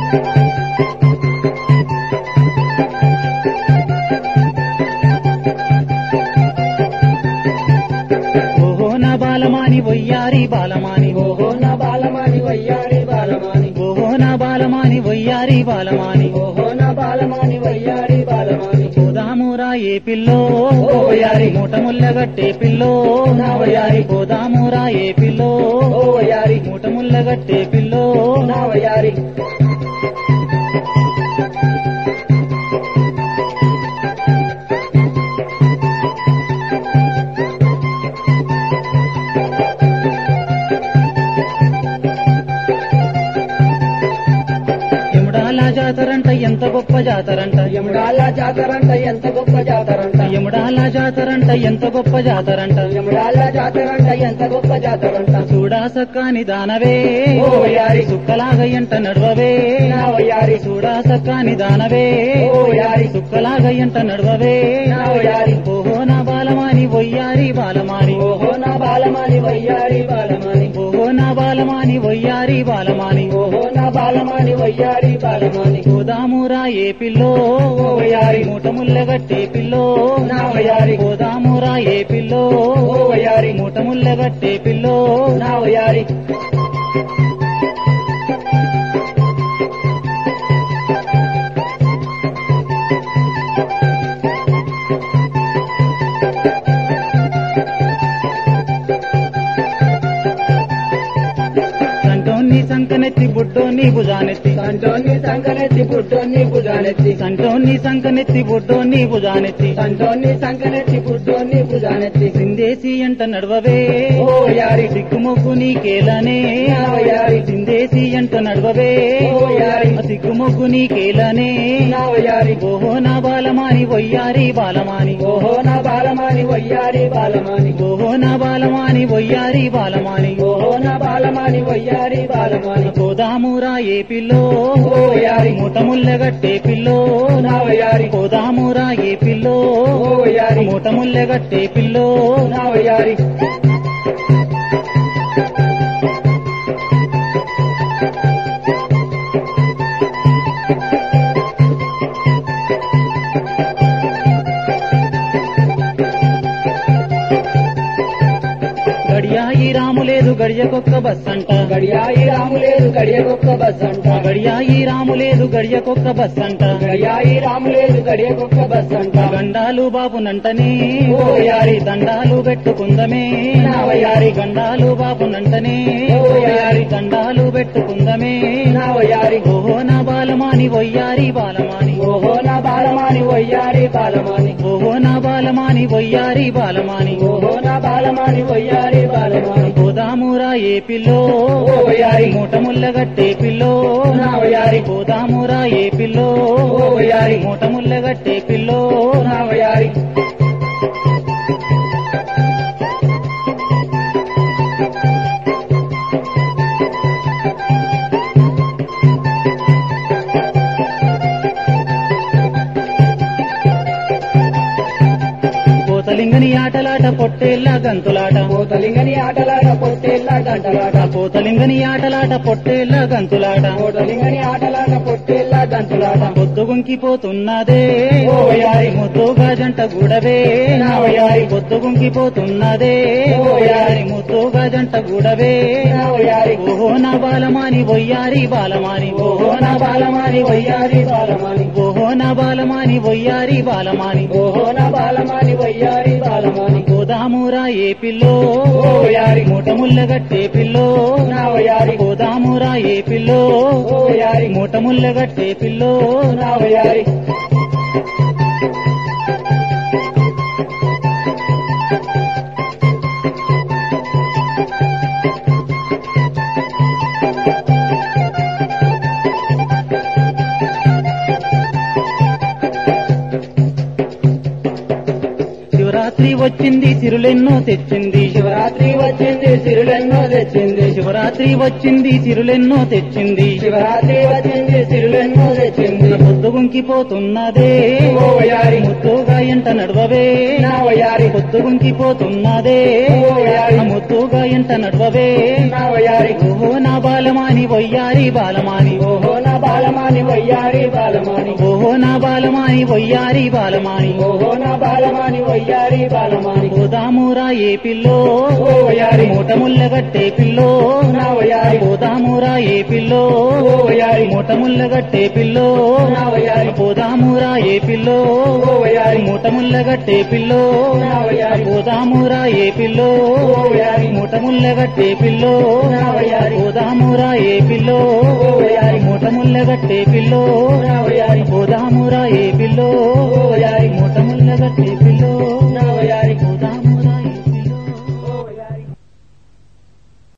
ఓహో నా బాలమాని వయ్యారి బాలమాని ఓహో నా బాలమాని వయ్యారి బాలమాని ఓహో నా బాలమాని వయ్యారి బాలమాని ఓహో నా బాలమాని వయ్యారి బాలమాని పోదామురా ఏ పిల్లో ఓ వయ్యారి. మూట ముల్లగట్టే పిల్లో నా వయ్యారి. పోదామురా ఏ పిల్లో ఓ వయ్యారి మూట ముల్లగట్టే పిల్లో నా వయ్యారి ఎముడాల జాతరంట ఎంత గొప్ప జాతరంట యముడాల జాతరంట ఎంత గొప్ప జాతరంట ఎముడాల జాతరంట ఎంత గొప్ప జాతరంట యముడాల జాతరంట ఎంత గొప్ప జాతరంట చూడా సక్కాని దానవే ఓ వయ్యారి. సుక్కలాగ ఎంట నడవవే నా వయ్యారి చూడా సక్కాని దానవే ఓ వయ్యారి సుక్కలాగ ఎంట నడవవే నా వయ్యారి ఓహో నా బాలమాని వయ్యారి బాలమాని ఓహో నా బాలమాని వయ్యారి బాలమాని ఓహో నా బాలమాని వయ్యారి బాలమాని ఓహో నా బాలమాని వయ్యారి బాలమాని పోదామురా ఏ పిల్లో ఓ వయ్యారి. మూట ముల్లగట్టే పిల్లో నా వయ్యారి. పోదామురా ఏ పిల్లో ఓ వయ్యారి మూట ముల్లగట్టే పిల్లో నా వయ్యారి సంటోన్ని సంకనెత్తి బుడ్డోని భుజానెత్తి సంటోని సంకనెత్తి పుట్టోని భుజానెత్తి సంటోన్ని సంకనెత్తి బుడ్డోని భుజానెత్తి సంటోని సంకనెత్తి పుట్టోని భుజానెత్తి సిందేసి ఎంట నడవవే ఓ వయ్యారి సిగ్గుమొగ్గు నీకేలనే నా వయ్యారి. సిందేసి ఎంట నడవవే ఓ వయ్యారి. సిగ్గుమొగ్గు నీకేలనే నా వయ్యారి ఓహో నా బాలమాని వయ్యారి బాలమాని ఓహో నా బాలమాని వయ్యారి బాలమాని ఓహో నా బాలమాని వయ్యారి బాలమాని ఓహో నా బాలమాని వయ్యారి బాలమాని పోదామురా ఏ పిల్లో ఓ వయ్యారి మూట ముల్లెగట్టే పిల్లో నా వయ్యారి పోదామురా ఏ పిల్లో ఓ వయ్యారి మూట ముల్లెగట్టే పిల్లో నా వయ్యారి గడియాయి రాము లేదు గడియకొక్క బస్ అంట గడియాయి రాము లేదు గడియకొక్క బస్ అంట గడియాయి రాము లేదు గడియకొక్క బస్ అంట గడియాయి రాము లేదు గడియకొక్క బస్ అంట గండాలు బాబునంటనే ఓ యారి. దండాలు పెట్టుకుందమే నా వయ్యారి. గండాలు బాబునంటనే ఓ యారి. దండాలు పెట్టుకుందమే నా వయ్యారి ఓహో నా బాలమాని వయ్యారి బాలమాని ఓహో నా బాలమాని వయ్యారి బాలమాని ఓహో నా బాలమాని వయ్యారి బాలమాని ఓహో నా బాలమాని వయ్యారి బాలమాని పోదామురా ఏ పిల్లో ఓ వయ్యారి. మూట ముల్లగట్టే పిల్లో నా వయ్యారి. పోదామురా ఏ పిల్లో ఓ వయ్యారి. మూట ముల్లగట్టే పిల్లో నా వయ్యారి పోతలింగని ఆటలాట పొట్టేళ్ళ గంతులాట పోతలింగని ఆటలాట పొట్టేళ్ళ గంటలాట పోతలింగని ఆటలాట పొట్టేళ్ళ గంతులాట పోతలింగని ఆటలాట పొట్టేళ్ళ గంతులాట పొద్దు గుంకిపోతున్నదే ఓ వయ్యారి. ముద్దుగా జంట గూడవే నా వయ్యారి. పొద్దు గుంకిపోతున్నదే ఓ వయ్యారి. ముద్దుగా జంట గూడవే నా వయ్యారి ఓహో నా బాలమాని వయ్యారి బాలమాని ఓహో నా బాలమాని వయ్యారి బాలమాని ఓహో నా బాలమాని వయ్యారి బాలమాని ఓహో నా బాలమాని వయ్యారి బాలమాని పోదామురా ఏ పిల్లో ఓ వయ్యారి మూట ముల్లగట్టే పిల్లో నా వయ్యారి పోదామురా ఏ పిల్లో ఓ వయ్యారి మూట ముల్లగట్టే పిల్లో నా వయ్యారి శివరాత్రి వచ్చింది సిరులెన్నో తెచ్చింది శివరాత్రి వచ్చింది సిరులెన్నో తెచ్చింది శివరాత్రి వచ్చింది సిరులెన్నో తెచ్చింది శివరాత్రి వచ్చింది సిరులెన్నో తెచ్చింది పొద్దు గుంకిపోతున్నదే ఓ వయ్యారి ముద్దుగా ఎంట నడవవే నా వయ్యారి పొద్దు గుంకిపోతున్నదే ఓ వయ్యారి ముద్దుగా ఎంట నడవవే నా వయ్యారి ఓహో నా బాలమాని వయ్యారి బాలమాని ఓహో నా బాల బాలమాని వయ్యారి బాలమాని ఓహో నా బాలమాని వయ్యారి బాలమాని ఓహో నా బాలమాని వయ్యారి బాలమాని పోదామురా ఏ పిల్లో ఓ వయ్యారి మూట ముల్లగట్టే పిల్లో నా వయ్యారి పోదామురా ఏ పిల్లో ఓ వయ్యారి మూట ముల్లగట్టే పిల్లో నా వయ్యారి పోదామురా ఏ పిల్లో ఓ వయ్యారి మూట ముల్లగట్టే పిల్లో నా వయ్యారి పోదామురా ఏ పిల్లో ఓ వయ్యారి మూట ముల్లగట్టే పిల్లో నా వయ్యారి పోదామురా ఏ పిల్లో ఓ వయ్యారి మూట ముల్లగట్టే పిల్లో నా వయ్యారి పోదామురా ఏ పిల్లో ఓ వయ్యారి మూట ముల్లగట్టే పిల్లో